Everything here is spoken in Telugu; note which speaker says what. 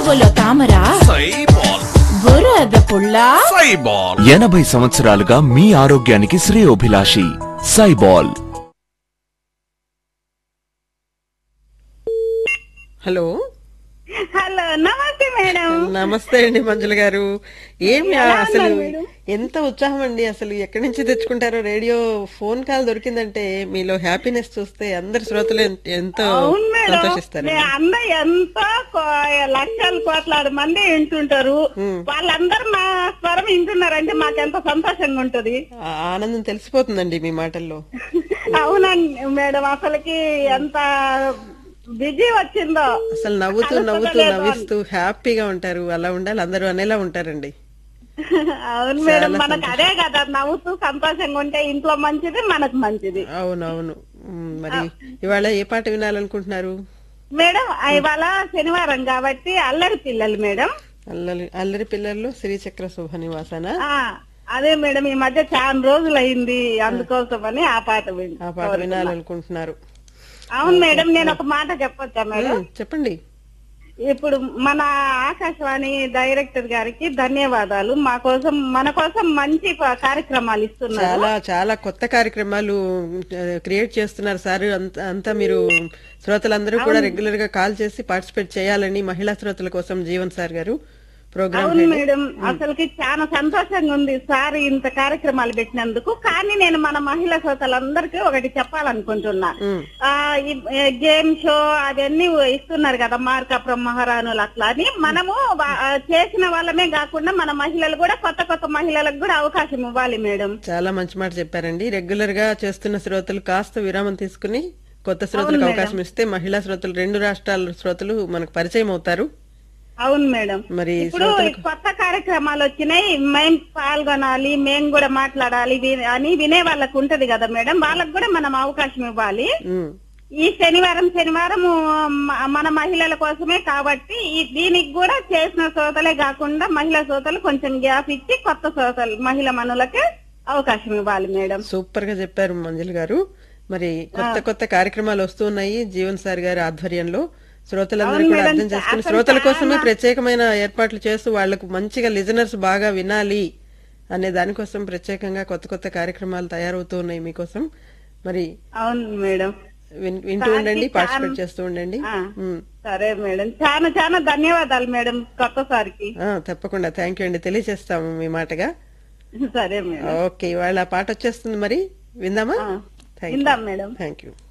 Speaker 1: నడువులో తామర
Speaker 2: సైబాల్
Speaker 1: బురద పుల్ల
Speaker 2: సైబాల్
Speaker 3: ఎనభై సంవత్సరాలుగా మీ ఆరోగ్యానికి శ్రేయోభిలాషి సైబాల్
Speaker 4: hello
Speaker 5: hello namaste madam
Speaker 4: namaste అండి మంజుల గారు ఏమి
Speaker 5: ఎలా ఉన్నారు
Speaker 4: అసలు
Speaker 5: మేడం?
Speaker 4: ఎంత ఉత్సాహం అండి అసలు ఎక్కడి నుంచి తెచ్చుకుంటారో రేడియో ఫోన్ కాల్ దొరికిందంటే మీలో హ్యాపీనెస్ చూస్తే అందరి శ్రోతలు ఎన్- ఎంతో
Speaker 5: అవును మేడం
Speaker 4: సంతోషిస్తారు
Speaker 5: నే- అందరూ ఎంతో కో- లక్షల కోట్లాది మంది వింటుంటారు వాళ్ళందరూ మా స్వరం వింటున్నారంటే మాకెంత సంతోషంగా ఉంటది
Speaker 4: ఆ ఆనందం తెలిసిపోతుందండి మీ మాటల్లో
Speaker 5: అవునండి మేడం అసలుకి ఎంత బిజీ వచ్చిందో
Speaker 4: అసలు నవ్వుతూ
Speaker 5: అలసట
Speaker 4: నవ్వుతూ
Speaker 5: లేదు
Speaker 4: నవ్విస్తూ హ్యాపీగా ఉంటారు అలా ఉండాలి అందరూ అనేలా ఉంటారండి
Speaker 5: అవును మేడం
Speaker 4: చాలా
Speaker 5: మనకు అదే కదా నవ్వుతూ సంతోషంగా ఉంటే ఇంట్లో మంచిది మనకు మంచిది
Speaker 4: అవునవును ఉమ్, మరి ఇవాళ ఏ పాట వినాలనుకుంటున్నారు
Speaker 5: మేడం ఇవాళ శనివారం కాబట్టి అల్లరి పిల్లలు మేడం
Speaker 4: అల్లరి అల్లరి పిల్లల్లో శ్రీచక్ర శుభ నివాసన
Speaker 5: ఆ అదే మేడం ఈ మధ్య చాలా రోజులు అయింది అందుకోసమని ఆ పాట విన్-
Speaker 4: ఆ పాట వినాలనుకుంటున్నారు
Speaker 5: అవును మేడం నేను ఒక మాట చెప్పొచ్చా మేడం
Speaker 4: ఉమ్, చెప్పండి
Speaker 5: ఇప్పుడు మన ఆకాశవాణి డైరెక్టర్ గారికి ధన్యవాదాలు మా కోసం మన కోసం మంచి ప- కార్యక్రమాలు ఇస్తున్నారు
Speaker 4: చాలా చాలా కొత్త కార్యక్రమాలు క్రియేట్ చేస్తున్నారు సార్ అంత- అంతా మీరు శ్రోతలందరూ కూడా రెగ్యులర్ గా కాల్ చేసి పార్టిసిపేట్ చేయాలని మహిళా శ్రోతల కోసం జీవన్ సార్ గారు ప్రోగ్రామ్
Speaker 5: అవును మేడం అసలుకి చాలా సంతోషంగా ఉంది సార్ ఇంత కార్యక్రమాలు పెట్టినందుకు కానీ నేను మన మహిళా శ్రోతలందరికీ ఒకటి చెప్పాలనుకుంటున్నా ఆ ఈ గేమ్ షో అవన్నీ ఇస్తున్నారు కదా మార్కాపురం మహారాణులు అట్లా అని మనము వా- ఆ, చేసిన వాళ్ళమే కాకుండా మన మహిళలు కూడా కొత్త కొత్త మహిళలకు కూడా అవకాశం ఇవ్వాలి మేడం
Speaker 4: చాలా మంచి మాట చెప్పారండి రెగ్యులర్ గా చేస్తున్న శ్రోతలు కాస్త విరామం తీసుకుని కొత్త శ్రోతలకు అవకాశం ఇస్తే మహిళా శ్రోతలు రెండు రాష్ట్రాల శ్రోతలు మనకు పరిచయం అవుతారు
Speaker 5: అవును మేడం
Speaker 4: మరి
Speaker 5: ఇప్పుడు ఈ కొత్త కార్యక్రమాలు వచ్చినాయి మేం పాల్గొనాలి మేం కూడా మాట్లాడాలి వి- అని వినే వాళ్ళకు ఉంటది కదా మేడం వాళ్ళకు కూడా మనం అవకాశం ఇవ్వాలి
Speaker 4: ఉమ్,
Speaker 5: ఈ శనివారం శనివారం మ- మన మహిళల కోసమే కాబట్టి ఈ దీనికి కూడా చేసిన శ్రోతలే కాకుండా మహిళా శ్రోతలు కొంచెం గ్యాప్ ఇచ్చి కొత్త శ్రోతలు మహిళ మనులకే అవకాశం ఇవ్వాలి మేడం
Speaker 4: సూపర్ గా చెప్పారు మంజుల గారు మరి కొత్త కొత్త కార్యక్రమాలు వస్తూ ఉన్నాయి జీవన్ సార్ గారి ఆధ్వర్యంలో శ్రోతలందరూ
Speaker 5: అవును
Speaker 4: కూడా
Speaker 5: మేడం.
Speaker 4: అర్థం చేసుకుని
Speaker 5: అసలు
Speaker 4: శ్రోతల కోసమే
Speaker 5: చాలా-
Speaker 4: ప్రత్యేకమైన ఏర్పాట్లు చేస్తూ వాళ్లకు మంచిగా లిజనర్స్ బాగా వినాలి అనే దానికోసం ప్రత్యేకంగా కొత్త కొత్త కార్యక్రమాలు తయారవుతూ ఉన్నాయి మీకోసం మరి
Speaker 5: అవును మేడం
Speaker 4: విన్- వింటూ ఉండండి
Speaker 5: సార్కి
Speaker 4: పార్టిసిపేట్
Speaker 5: చాలా-
Speaker 4: చేస్తూ ఉండండి
Speaker 5: ఆ,
Speaker 4: ఉమ్.
Speaker 5: సరే మేడం చాలా చాలా ధన్యవాదాలు మేడం కొత్త సారికి
Speaker 4: ఆ, తప్పకుండా థ్యాంక్ యూ అండి తెలియజేస్తాము మీ మాటగా
Speaker 5: సరే మేడం
Speaker 4: ఓకే ఇవాళ ఆ పాట వచ్చేస్తుంది మరి విందామా
Speaker 5: ఆ, విందాం మేడం
Speaker 4: థ్యాంక్ యూ